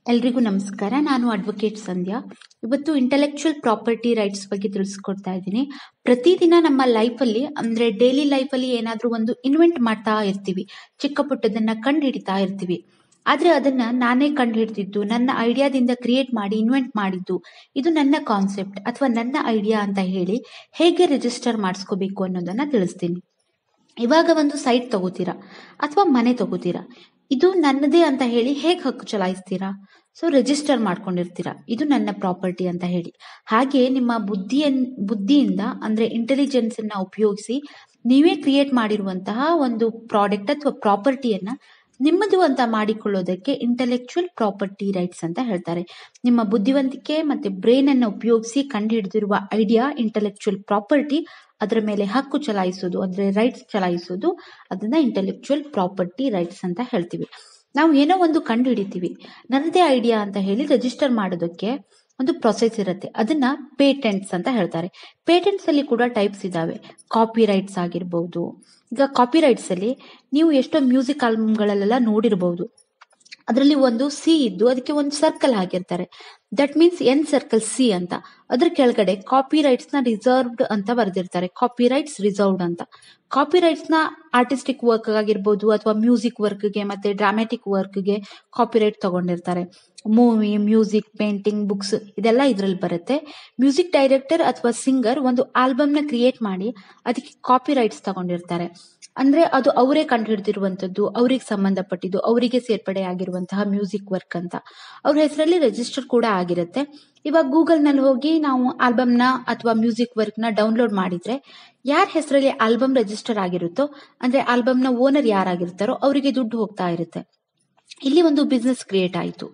ಎಲ್ರಿಗೂ ನಮಸ್ಕಾರ ನಾನು ಅಡ್ವೊಕೇಟ್ ಸಂಧ್ಯಾ ಇವತ್ತು ಇಂಟೆಲೆಕ್ಚುಯಲ್ ಪ್ರಾಪರ್ಟಿ ರೈಟ್ಸ್ ಬಗ್ಗೆ ತಿಳಿಸ್ಕೊಡ್ತಾ ಇದ್ದೀನಿ ಪ್ರತಿದಿನ ನಮ್ಮ ಲೈಫಲ್ಲಿ ಅಂದ್ರೆ ಡೈಲಿ ಲೈಫಲ್ಲಿ ಏನಾದ್ರೂ ಒಂದು ಇನ್ವೆಂಟ್ ಮಾಡ್ತಾ ಇರ್ತೀವಿ ಚಿಕ್ಕ ಪುಟ್ಟದನ್ನ ಕಂಡು ಹಿಡಿತಾ ಇರ್ತೀವಿ ಆದ್ರೆ ಅದನ್ನ ನಾನೇ ಕಂಡು ಹಿಡಿದಿದ್ದು ನನ್ನ ಐಡಿಯಾದಿಂದ ಕ್ರಿಯೇಟ್ ಮಾಡಿ ಇನ್ವೆಂಟ್ ಮಾಡಿದ್ದು ಇದು ನನ್ನ ಕಾನ್ಸೆಪ್ಟ್ ಅಥವಾ ನನ್ನ ಐಡಿಯಾ ಅಂತ ಹೇಳಿ ಹೇಗೆ ರಿಜಿಸ್ಟರ್ ಮಾಡಿಸ್ಕೋಬೇಕು ಅನ್ನೋದನ್ನ ತಿಳಿಸ್ತೀನಿ ಇವಾಗ ಒಂದು ಸೈಟ್ ತಗೋತೀರಾ ಅಥವಾ ಮನೆ ತಗೋತೀರಾ ಇದು ನನ್ನದೇ ಅಂತ ಹೇಳಿ ಹೇಗೆ ಹಕ್ಕು ಚಲಾಯಿಸ್ತೀರಾ ಸೊ ರಿಜಿಸ್ಟರ್ ಮಾಡ್ಕೊಂಡಿರ್ತೀರಾ ಇದು ನನ್ನ ಪ್ರಾಪರ್ಟಿ ಅಂತ ಹೇಳಿ ಹಾಗೆ ನಿಮ್ಮ ಬುದ್ಧಿಯನ್ ಬುದ್ಧಿಯಿಂದ ಅಂದ್ರೆ ಇಂಟೆಲಿಜೆನ್ಸ್ ಅನ್ನ ಉಪಯೋಗಿಸಿ ನೀವೇ ಕ್ರಿಯೇಟ್ ಮಾಡಿರುವಂತಹ ಒಂದು ಪ್ರಾಡಕ್ಟ್ ಅಥವಾ ಪ್ರಾಪರ್ಟಿಯನ್ನ ನಿಮ್ಮದು ಅಂತ ಮಾಡಿಕೊಳ್ಳೋದಕ್ಕೆ ಇಂಟೆಲೆಕ್ಚುಯಲ್ ಪ್ರಾಪರ್ಟಿ ರೈಟ್ಸ್ ಅಂತ ಹೇಳ್ತಾರೆ ನಿಮ್ಮ ಬುದ್ಧಿವಂತಿಕೆ ಮತ್ತೆ ಬ್ರೈನ್ ಅನ್ನ ಉಪಯೋಗಿಸಿ ಕಂಡುಹಿಡಿದಿರುವ ಐಡಿಯಾ ಇಂಟೆಲೆಕ್ಚುಯಲ್ ಪ್ರಾಪರ್ಟಿ ಅದರ ಮೇಲೆ ಹಕ್ಕು ಚಲಾಯಿಸೋದು ಅಂದ್ರೆ ರೈಟ್ಸ್ ಚಲಾಯಿಸೋದು ಅದನ್ನ ಇಂಟೆಲೆಕ್ಚುಯಲ್ ಪ್ರಾಪರ್ಟಿ ರೈಟ್ಸ್ ಅಂತ ಹೇಳ್ತೀವಿ ನಾವು ಏನೋ ಒಂದು ಕಂಡು ಹಿಡಿತೀವಿ ನನ್ನದೇ ಐಡಿಯಾ ಅಂತ ಹೇಳಿ ರಿಜಿಸ್ಟರ್ ಮಾಡೋದಕ್ಕೆ ಒಂದು ಪ್ರೊಸೆಸ್ ಇರುತ್ತೆ ಅದನ್ನ ಪೇಟೆಂಟ್ಸ್ ಅಂತ ಹೇಳ್ತಾರೆ ಪೇಟೆಂಟ್ಸ್ ಅಲ್ಲಿ ಕೂಡ ಟೈಪ್ಸ್ ಇದಾವೆ ಕಾಪಿ ರೈಟ್ಸ್ ಆಗಿರ್ಬಹುದು ಈಗ ಕಾಪಿ ರೈಟ್ಸ್ ಅಲ್ಲಿ ನೀವು ಎಷ್ಟೋ ಮ್ಯೂಸಿಕ್ ಆಲ್ಬಮ್ಗಳಲ್ಲೆಲ್ಲ ನೋಡಿರ್ಬಹುದು ಅದರಲ್ಲಿ ಒಂದು ಸಿ ಇದ್ದು ಅದಕ್ಕೆ ಒಂದು ಸರ್ಕಲ್ ಹಾಕಿರ್ತಾರೆ that means N circle C ಅಂತ ಅದ್ರ ಕೆಳಗಡೆ ಕಾಪಿ ರೈಟ್ಸ್ ನ ರಿಸರ್ವ್ಡ್ ಅಂತ ಬರೆದಿರ್ತಾರೆ ಕಾಪಿ ರೈಟ್ಸ್ ರಿಸರ್ವ್ಡ್ ಅಂತ ಕಾಪಿ ರೈಟ್ಸ್ ನ ಆರ್ಟಿಸ್ಟಿಕ್ ವರ್ಕ್ ಆಗಿರ್ಬೋದು ಅಥವಾ ಮ್ಯೂಸಿಕ್ ವರ್ಕ್ಗೆ ಮತ್ತೆ ಡ್ರಾಮ್ಯಾಟಿಕ್ ವರ್ಕ್ಗೆ ಕಾಪಿ ರೈಟ್ ತಗೊಂಡಿರ್ತಾರೆ ಮೂವಿ ಮ್ಯೂಸಿಕ್ ಪೇಂಟಿಂಗ್ ಬುಕ್ಸ್ ಇದೆಲ್ಲ ಇದ್ರಲ್ಲಿ ಬರುತ್ತೆ ಮ್ಯೂಸಿಕ್ ಡೈರೆಕ್ಟರ್ ಅಥವಾ ಸಿಂಗರ್ ಒಂದು ಆಲ್ಬಮ್ ನ ಕ್ರಿಯೇಟ್ ಮಾಡಿ ಅದಕ್ಕೆ ಕಾಪಿ ರೈಟ್ಸ್ ತಗೊಂಡಿರ್ತಾರೆ ಅಂದ್ರೆ ಅದು ಅವರೇ ಕಂಡುಹಿಡಿದಿರುವಂತದ್ದು ಅವ್ರಿಗೆ ಸಂಬಂಧಪಟ್ಟಿದ್ದು ಅವರಿಗೆ ಸೇರ್ಪಡೆ ಆಗಿರುವಂತಹ ಮ್ಯೂಸಿಕ್ ವರ್ಕ್ ಅಂತ ಅವ್ರ ಹೆಸರಲ್ಲಿ ರಿಜಿಸ್ಟರ್ ಕೂಡ ಆಗಿರುತ್ತೆ ಇವಾಗ ಗೂಗಲ್ ನಲ್ಲಿ ಹೋಗಿ ನಾವು ಆಲ್ಬಮ್ ನ ಅಥವಾ ಮ್ಯೂಸಿಕ್ ವರ್ಕ್ ನ ಡೌನ್ಲೋಡ್ ಮಾಡಿದ್ರೆ ಯಾರ ಹೆಸರಲ್ಲಿ ಆಲ್ಬಮ್ ರಿಜಿಸ್ಟರ್ ಆಗಿರುತ್ತೋ ಅಂದ್ರೆ ಆಲ್ಬಮ್ ನ ಓನರ್ ಯಾರಾಗಿರ್ತಾರೋ ಅವರಿಗೆ ದುಡ್ಡು ಹೋಗ್ತಾ ಇರುತ್ತೆ ಇಲ್ಲಿ ಒಂದು ಬಿಸ್ನೆಸ್ ಕ್ರಿಯೇಟ್ ಆಯಿತು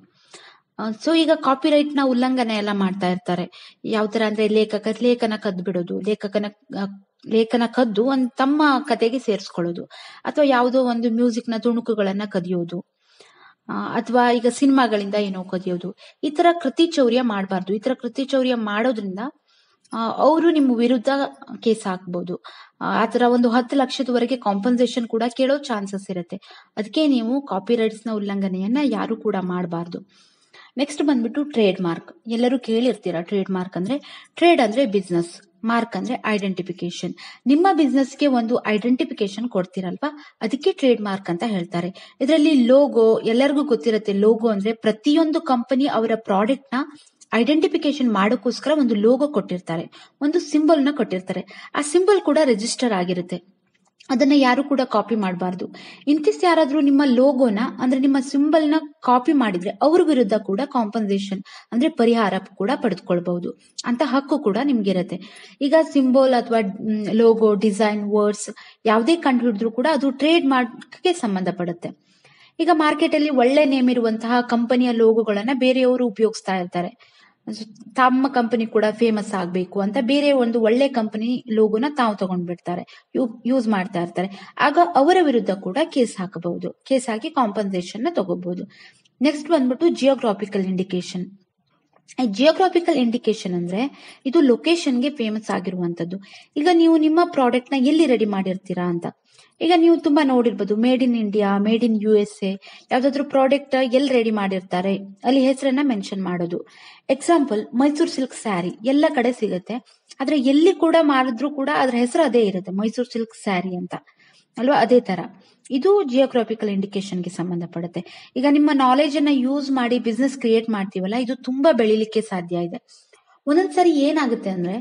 ಸೊ ಈಗ ಕಾಪಿ ರೈಟ್ ನ ಉಲ್ಲಂಘನೆ ಎಲ್ಲ ಮಾಡ್ತಾ ಇರ್ತಾರೆ ಯಾವ ತರ ಅಂದ್ರೆ ಲೇಖಕ ಲೇಖನ ಕದ್ದು ಬಿಡೋದು ಲೇಖಕನ ಆ, ಲೇಖನ ಕದ್ದು ಒಂದ್ ತಮ್ಮ ಕತೆಗೆ ಸೇರಿಸ್ಕೊಳ್ಳೋದು ಅಥವಾ ಯಾವುದೋ ಒಂದು ಮ್ಯೂಸಿಕ್ ನ ತುಣುಕುಗಳನ್ನ ಕದಿಯೋದು ಅಥವಾ ಈಗ ಸಿನಿಮಾಗಳಿಂದ ಏನೋ ಕದಿಯೋದು ಈ ತರ ಕೃತಿ ಚೌರ್ಯ ಮಾಡಬಾರ್ದು ಈ ತರ ಕೃತಿ ಚೌರ್ಯ ಮಾಡೋದ್ರಿಂದ ಅವರು ನಿಮ್ಮ ವಿರುದ್ಧ ಕೇಸ್ ಹಾಕ್ಬೋದು ಆ ತರ ಒಂದು ಹತ್ತು ಲಕ್ಷದವರೆಗೆ ಕಾಂಪನ್ಸೇಷನ್ ಕೂಡ ಕೇಳೋ ಚಾನ್ಸಸ್ ಇರುತ್ತೆ ಅದಕ್ಕೆ ನೀವು ಕಾಪಿ ರೈಟ್ಸ್ ನ ಉಲ್ಲಂಘನೆಯನ್ನ ಯಾರು ಕೂಡ ಮಾಡಬಾರ್ದು ನೆಕ್ಸ್ಟ್ ಬಂದ್ಬಿಟ್ಟು ಟ್ರೇಡ್ ಮಾರ್ಕ್ ಎಲ್ಲರೂ ಕೇಳಿರ್ತೀರಾ ಟ್ರೇಡ್ ಮಾರ್ಕ್ ಅಂದ್ರೆ ಟ್ರೇಡ್ ಅಂದ್ರೆ ಬಿಸ್ನೆಸ್ ಮಾರ್ಕ್ ಅಂದ್ರೆ ಐಡೆಂಟಿಫಿಕೇಶನ್ ನಿಮ್ಮ ಬಿಸ್ನೆಸ್ಗೆ ಒಂದು ಐಡೆಂಟಿಫಿಕೇಶನ್ ಕೊಡ್ತೀರಲ್ವಾ ಅದಕ್ಕೆ ಟ್ರೇಡ್ ಮಾರ್ಕ್ ಅಂತ ಹೇಳ್ತಾರೆ ಇದರಲ್ಲಿ ಲೋಗೋ ಎಲ್ಲರಿಗೂ ಗೊತ್ತಿರುತ್ತೆ ಲೋಗೋ ಅಂದ್ರೆ ಪ್ರತಿಯೊಂದು ಕಂಪನಿ ಅವರ ಪ್ರಾಡಕ್ಟ್ ನ ಐಡೆಂಟಿಫಿಕೇಶನ್ ಮಾಡೋಕ್ಕೋಸ್ಕರ ಒಂದು ಲೋಗೋ ಕೊಟ್ಟಿರ್ತಾರೆ ಒಂದು ಸಿಂಬಲ್ ನ ಕೊಟ್ಟಿರ್ತಾರೆ ಆ ಸಿಂಬಲ್ ಕೂಡ ರಿಜಿಸ್ಟರ್ ಆಗಿರುತ್ತೆ ಅದನ್ನ ಯಾರು ಕೂಡ ಕಾಪಿ ಮಾಡಬಾರ್ದು ಇಂತಿಸ್ ಯಾರಾದ್ರೂ ನಿಮ್ಮ ಲೋಗೋನ ಅಂದ್ರೆ ನಿಮ್ಮ ಸಿಂಬಲ್ ನ ಕಾಪಿ ಮಾಡಿದ್ರೆ ಅವ್ರ ವಿರುದ್ಧ ಕೂಡ ಕಾಂಪನ್ಸೇಷನ್ ಅಂದ್ರೆ ಪರಿಹಾರ ಕೂಡ ಪಡೆದುಕೊಳ್ಬಹುದು ಅಂತ ಹಕ್ಕು ಕೂಡ ನಿಮ್ಗಿರತ್ತೆ ಈಗ ಸಿಂಬಲ್ ಅಥವಾ ಲೋಗೋ ಡಿಸೈನ್ ವರ್ಡ್ಸ್ ಯಾವುದೇ ಕಂಡು ಹಿಡಿದ್ರು ಕೂಡ ಅದು ಟ್ರೇಡ್ ಮಾರ್ಕ್ಗೆ ಸಂಬಂಧಪಡುತ್ತೆ ಈಗ ಮಾರ್ಕೆಟ್ ಅಲ್ಲಿ ಒಳ್ಳೆ ನೇಮ್ ಇರುವಂತಹ ಕಂಪನಿಯ ಲೋಗೋಗಳನ್ನ ಬೇರೆಯವರು ಉಪಯೋಗಿಸ್ತಾ ಇರ್ತಾರೆ ತಮ್ಮ ಕಂಪನಿ ಕೂಡ ಫೇಮಸ್ ಆಗಬೇಕು ಅಂತ ಬೇರೆ ಒಂದು ಒಳ್ಳೆ ಕಂಪನಿ ಲೋಗೋನ ತಾವು ತಗೊಂಡ್ಬಿಡ್ತಾರೆ ಯೂಸ್ ಮಾಡ್ತಾ ಇರ್ತಾರೆ ಆಗ ಅವರ ವಿರುದ್ಧ ಕೂಡ ಕೇಸ್ ಹಾಕಬಹುದು ಕೇಸ್ ಹಾಕಿ ಕಾಂಪನ್ಸೇಷನ್ ನ ತಗೋಬಹುದು ನೆಕ್ಸ್ಟ್ ಬಂದ್ಬಿಟ್ಟು ಜಿಯೋಗ್ರಾಫಿಕಲ್ ಇಂಡಿಕೇಶನ್ ಜಿಯೋಗ್ರಾಫಿಕಲ್ ಇಂಡಿಕೇಶನ್ ಅಂದ್ರೆ ಇದು ಲೊಕೇಶನ್ಗೆ ಫೇಮಸ್ ಆಗಿರುವಂತದ್ದು ಈಗ ನೀವು ನಿಮ್ಮ ಪ್ರಾಡಕ್ಟ್ ನ ಎಲ್ಲಿ ರೆಡಿ ಮಾಡಿರ್ತೀರಾ ಅಂತ ಈಗ ನೀವು ತುಂಬಾ ನೋಡಿರ್ಬೋದು made in India made in U S A ಯಾವ್ದಾದ್ರು ಪ್ರಾಡಕ್ಟ್ ಎಲ್ಲಿ ರೆಡಿ ಮಾಡಿರ್ತಾರೆ ಅಲ್ಲಿ ಹೆಸರನ್ನ ಮೆನ್ಷನ್ ಮಾಡೋದು ಎಕ್ಸಾಂಪಲ್ ಮೈಸೂರು ಸಿಲ್ಕ್ ಸ್ಯಾರಿ ಎಲ್ಲ ಕಡೆ ಸಿಗುತ್ತೆ ಆದ್ರೆ ಎಲ್ಲಿ ಕೂಡ ಮಾಡಿದ್ರು ಕೂಡ ಅದ್ರ ಹೆಸರು ಅದೇ ಇರುತ್ತೆ ಮೈಸೂರು ಸಿಲ್ಕ್ ಸ್ಯಾರಿ ಅಂತ ಅಲ್ವಾ ಅದೇ ತರ ಇದು ಜಿಯೋಗ್ರಾಫಿಕಲ್ ಇಂಡಿಕೇಶನ್ಗೆ ಸಂಬಂಧಪಡುತ್ತೆ ಈಗ ನಿಮ್ಮ ನಾಲೆಜ್ ಅನ್ನ ಯೂಸ್ ಮಾಡಿ ಬಿಸ್ನೆಸ್ ಕ್ರಿಯೇಟ್ ಮಾಡ್ತೀವಲ್ಲ ಇದು ತುಂಬಾ ಬೆಳಿಲಿಕ್ಕೆ ಸಾಧ್ಯ ಇದೆ ಒಂದೊಂದ್ಸರಿ ಏನಾಗುತ್ತೆ ಅಂದ್ರೆ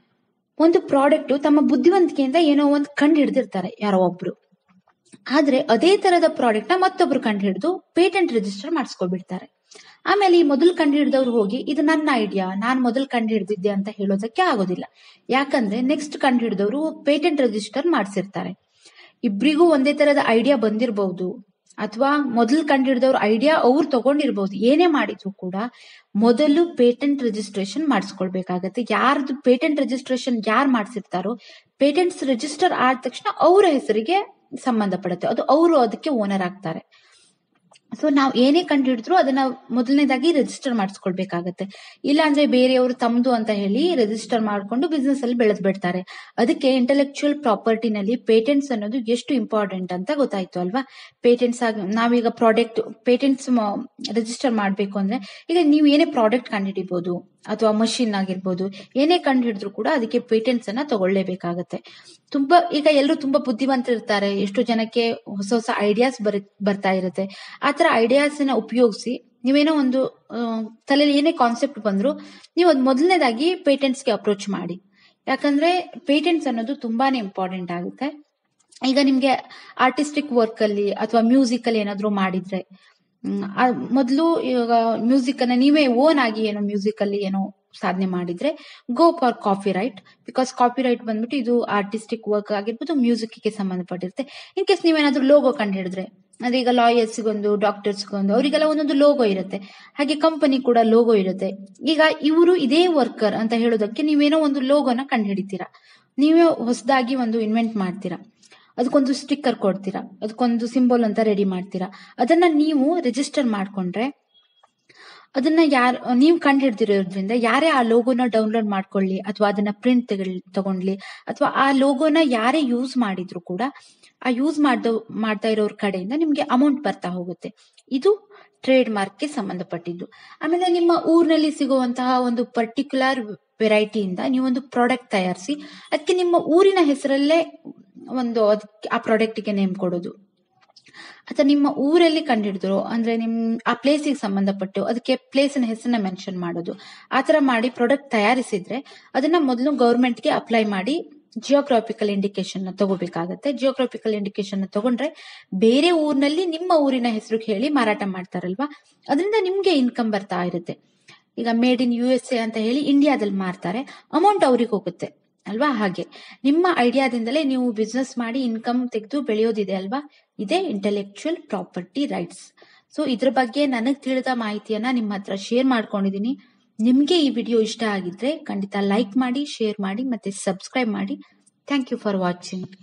ಒಂದು ಪ್ರಾಡಕ್ಟ್ ತಮ್ಮ ಬುದ್ಧಿವಂತಿಕೆಯಿಂದ ಏನೋ ಒಂದು ಕಂಡು ಹಿಡಿದಿರ್ತಾರೆ ಯಾರೋ ಒಬ್ರು ಆದ್ರೆ ಅದೇ ತರದ ಪ್ರಾಡಕ್ಟ್ ನ ಮತ್ತೊಬ್ರು ಕಂಡು ಹಿಡಿದು ಪೇಟೆಂಟ್ ರಿಜಿಸ್ಟರ್ ಮಾಡಿಸ್ಕೊಬಿಡ್ತಾರೆ ಆಮೇಲೆ ಈ ಮೊದಲು ಕಂಡು ಹಿಡಿದವ್ರು ಹೋಗಿ ಇದು ನನ್ನ ಐಡಿಯಾ ನಾನ್ ಮೊದಲು ಕಂಡು ಹಿಡಿದಿದ್ದೆ ಅಂತ ಹೇಳೋದಕ್ಕೆ ಆಗೋದಿಲ್ಲ ಯಾಕಂದ್ರೆ ನೆಕ್ಸ್ಟ್ ಕಂಡು ಹಿಡಿದವರು ಪೇಟೆಂಟ್ ರಿಜಿಸ್ಟರ್ ಮಾಡಿಸಿರ್ತಾರೆ ಇಬ್ರಿಗೂ ಒಂದೇ ತರದ ಐಡಿಯಾ ಬಂದಿರಬಹುದು ಅಥವಾ ಮೊದಲು ಕಂಡಿಡಿದವ್ರ ಐಡಿಯಾ ಅವ್ರು ತಗೊಂಡಿರ್ಬಹುದು ಏನೇ ಮಾಡಿದ್ರು ಕೂಡ ಮೊದಲು ಪೇಟೆಂಟ್ ರಿಜಿಸ್ಟ್ರೇಷನ್ ಮಾಡಿಸ್ಕೊಳ್ಬೇಕಾಗತ್ತೆ ಯಾರ್ದು ಪೇಟೆಂಟ್ ರಿಜಿಸ್ಟ್ರೇಷನ್ ಯಾರು ಮಾಡಿಸಿರ್ತಾರೋ ಪೇಟೆಂಟ್ಸ್ ರಿಜಿಸ್ಟರ್ ಆದ ತಕ್ಷಣ ಅವರ ಹೆಸರಿಗೆ ಸಂಬಂಧಪಡುತ್ತೆ ಅದು ಅವರು ಅದಕ್ಕೆ ಓನರ್ ಆಗ್ತಾರೆ ಸೊ ನಾವು ಏನೇ ಕಂಡು ಹಿಡಿದ್ರು ಅದನ್ನ ಮೊದಲನೇದಾಗಿ ರಿಜಿಸ್ಟರ್ ಮಾಡಿಸ್ಕೊಳ್ಬೇಕಾಗತ್ತೆ ಇಲ್ಲ ಅಂದ್ರೆ ಬೇರೆಯವರು ತಮ್ದು ಅಂತ ಹೇಳಿ ರಿಜಿಸ್ಟರ್ ಮಾಡ್ಕೊಂಡು ಬಿಸ್ನೆಸ್ ಅಲ್ಲಿ ಬೆಳೆದ್ ಬಿಡ್ತಾರೆ ಅದಕ್ಕೆ ಇಂಟೆಲೆಕ್ಚುಯಲ್ ಪ್ರಾಪರ್ಟಿನಲ್ಲಿ ಪೇಟೆಂಟ್ಸ್ ಅನ್ನೋದು ಎಷ್ಟು ಇಂಪಾರ್ಟೆಂಟ್ ಅಂತ ಗೊತ್ತಾಯ್ತು ಅಲ್ವಾ ಪೇಟೆಂಟ್ಸ್ ಆಗಿ ನಾವೀಗ ಪ್ರಾಡಕ್ಟ್ ಪೇಟೆಂಟ್ಸ್ ರಿಜಿಸ್ಟರ್ ಮಾಡಬೇಕು ಅಂದ್ರೆ ಈಗ ನೀವು ಏನೇ ಪ್ರಾಡಕ್ಟ್ ಕಂಡುಹಿಡಿಬಹುದು ಅಥವಾ ಮಷಿನ್ ಆಗಿರ್ಬೋದು ಏನೇ ಕಂಡು ಹಿಡಿದ್ರು ಕೂಡ ಅದಕ್ಕೆ ಪೇಟೆಂಟ್ಸ್ ಅನ್ನ ತಗೊಳ್ಳೇಬೇಕಾಗತ್ತೆ ತುಂಬಾ ಈಗ ಎಲ್ಲರೂ ತುಂಬಾ ಬುದ್ಧಿವಂತರು ಇರ್ತಾರೆ ಎಷ್ಟು ಜನಕ್ಕೆ ಹೊಸ ಹೊಸ ಐಡಿಯಾಸ್ ಬರ್ ಬರ್ತಾ ಇರುತ್ತೆ ಆತರ ಐಡಿಯಾಸ್ ನ ಉಪಯೋಗಿಸಿ ನೀವೇನೋ ಒಂದು ತಲೆಯಲ್ಲಿ ಏನೇ ಕಾನ್ಸೆಪ್ಟ್ ಬಂದ್ರು ನೀವು ಅದ್ ಮೊದಲನೇದಾಗಿ ಪೇಟೆಂಟ್ಸ್ಗೆ ಅಪ್ರೋಚ್ ಮಾಡಿ ಯಾಕಂದ್ರೆ ಪೇಟೆಂಟ್ಸ್ ಅನ್ನೋದು ತುಂಬಾನೇ ಇಂಪಾರ್ಟೆಂಟ್ ಆಗುತ್ತೆ ಈಗ ನಿಮ್ಗೆ ಆರ್ಟಿಸ್ಟಿಕ್ ವರ್ಕ್ ಅಲ್ಲಿ ಅಥವಾ ಮ್ಯೂಸಿಕ್ ಅಲ್ಲಿ ಏನಾದ್ರು ಮಾಡಿದ್ರೆ ಮೊದಲು ಇವಾಗ ಮ್ಯೂಸಿಕ್ ಅನ್ನ ನೀವೇ ಓನ್ ಆಗಿ ಏನೋ ಮ್ಯೂಸಿಕ್ ಅಲ್ಲಿ ಏನೋ ಸಾಧನೆ ಮಾಡಿದ್ರೆ go for copyright because copyright ಬಂದ್ಬಿಟ್ಟು ಇದು ಆರ್ಟಿಸ್ಟಿಕ್ ವರ್ಕ್ ಆಗಿರ್ಬೋದು ಮ್ಯೂಸಿಕ್ ಗೆ ಸಂಬಂಧಪಟ್ಟಿರುತ್ತೆ ಇನ್ ಕೇಸ್ ನೀವೇನಾದ್ರೂ ಲೋಗೋ ಕಂಡು ಹಿಡಿದ್ರೆ ಅಂದ್ರೆ ಈಗ ಲಾಯರ್ಸ್ಗೊಂದು ಡಾಕ್ಟರ್ಸ್ಗೊಂದು ಅವರಿಗೆಲ್ಲ ಒಂದೊಂದು ಲೋಗೋ ಇರುತ್ತೆ ಹಾಗೆ ಕಂಪನಿ ಕೂಡ ಲೋಗೋ ಇರುತ್ತೆ ಈಗ ಇವರು ಇದೇ ವರ್ಕರ್ ಅಂತ ಹೇಳೋದಕ್ಕೆ ನೀವೇನೋ ಒಂದು ಲೋಗೋನ ಕಂಡು ಹಿಡಿತೀರಾ ನೀವೇ ಹೊಸದಾಗಿ ಒಂದು ಇನ್ವೆಂಟ್ ಮಾಡ್ತೀರಾ ಅದಕ್ಕೊಂದು ಸ್ಟಿಕ್ಕರ್ ಕೊಡ್ತೀರಾ ಅದಕ್ಕೊಂದು ಸಿಂಬಲ್ ಅಂತ ರೆಡಿ ಮಾಡ್ತೀರಾ ಅದನ್ನ ನೀವು ರಿಜಿಸ್ಟರ್ ಮಾಡ್ಕೊಂಡ್ರೆ ಅದನ್ನ ಯಾರ್ ನೀವು ಕಂಡು ಹಿಡ್ದಿರೋದ್ರಿಂದ ಯಾರೇ ಆ ಲೋಗೋನ ಡೌನ್ಲೋಡ್ ಮಾಡ್ಕೊಳ್ಳಿ ಅಥವಾ ಅದನ್ನ ಪ್ರಿಂಟ್ ತಗೊಂಡ್ಲಿ ಅಥವಾ ಆ ಲೋಗೋನ ಯಾರೇ ಯೂಸ್ ಮಾಡಿದ್ರು ಕೂಡ ಆ ಯೂಸ್ ಮಾಡ್ದ ಮಾಡ್ತಾ ಇರೋರ್ ಕಡೆಯಿಂದ ನಿಮ್ಗೆ ಅಮೌಂಟ್ ಬರ್ತಾ ಹೋಗುತ್ತೆ ಇದು ಟ್ರೇಡ್ ಮಾರ್ಕ್ ಗೆ ಸಂಬಂಧಪಟ್ಟಿದ್ದು ಆಮೇಲೆ ನಿಮ್ಮ ಊರಿನಲ್ಲಿ ಸಿಗುವಂತಹ ಒಂದು ಪರ್ಟಿಕ್ಯುಲರ್ ವೆರೈಟಿಯಿಂದ ನೀವೊಂದು ಪ್ರಾಡಕ್ಟ್ ತಯಾರಿಸಿ ಅದಕ್ಕೆ ನಿಮ್ಮ ಊರಿನ ಹೆಸರಲ್ಲೇ ಒಂದು ಅದಕ್ಕೆ ಆ ಪ್ರಾಡಕ್ಟ್ಗೆ ನೇಮ್ ಕೊಡೋದು ಅಥವಾ ನಿಮ್ಮ ಊರಲ್ಲಿ ಕಂಡಿಡಿದ್ರು ಅಂದ್ರೆ ನಿಮ್ ಆ ಪ್ಲೇಸಿಗೆ ಸಂಬಂಧಪಟ್ಟು ಅದಕ್ಕೆ ಪ್ಲೇಸಿನ ಹೆಸರನ್ನ ಮೆನ್ಷನ್ ಮಾಡೋದು ಆತರ ಮಾಡಿ ಪ್ರಾಡಕ್ಟ್ ತಯಾರಿಸಿದ್ರೆ ಅದನ್ನ ಮೊದಲು ಗೌರ್ಮೆಂಟ್ಗೆ ಅಪ್ಲೈ ಮಾಡಿ ಜಿಯೋಗ್ರಾಫಿಕಲ್ ಇಂಡಿಕೇಶನ್ ತಗೋಬೇಕಾಗತ್ತೆ ಜಿಯೋಗ್ರಾಫಿಕಲ್ ಇಂಡಿಕೇಶನ್ ತಗೊಂಡ್ರೆ ಬೇರೆ ಊರಿನಲ್ಲಿ ನಿಮ್ಮ ಊರಿನ ಹೆಸರು ಹೇಳಿ ಮಾರಾಟ ಮಾಡ್ತಾರಲ್ವಾ ಅದರಿಂದ ನಿಮ್ಗೆ ಇನ್ಕಮ್ ಬರ್ತಾ ಇರುತ್ತೆ ಈಗ made in U S A ಅಂತ ಹೇಳಿ ಇಂಡಿಯಾದಲ್ಲಿ ಮಾರ್ತಾರೆ ಅಮೌಂಟ್ ಅವ್ರಿಗೆ ಹೋಗುತ್ತೆ ಅಲ್ವಾ ಹಾಗೆ ನಿಮ್ಮ ಐಡಿಯಾದಿಂದಲೇ ನೀವು ಬಿಸ್ನೆಸ್ ಮಾಡಿ ಇನ್ಕಮ್ ತೆಗೆದು ಬೆಳೆಯೋದಿದೆ ಅಲ್ವಾ ಇದೇ ಇಂಟೆಲೆಕ್ಚುಯಲ್ ಪ್ರಾಪರ್ಟಿ ರೈಟ್ಸ್ ಸೊ ಇದ್ರ ಬಗ್ಗೆ ನನಗ್ ತಿಳಿದ ಮಾಹಿತಿಯನ್ನ ನಿಮ್ಮ ಹತ್ರ ಶೇರ್ ಮಾಡ್ಕೊಂಡಿದೀನಿ ನಿಮ್ಗೆ ಈ ವಿಡಿಯೋ ಇಷ್ಟ ಆಗಿದ್ರೆ ಖಂಡಿತ ಲೈಕ್ ಮಾಡಿ ಶೇರ್ ಮಾಡಿ ಮತ್ತೆ ಸಬ್ಸ್ಕ್ರೈಬ್ ಮಾಡಿ ಥ್ಯಾಂಕ್ ಯು ಫಾರ್ ವಾಚಿಂಗ್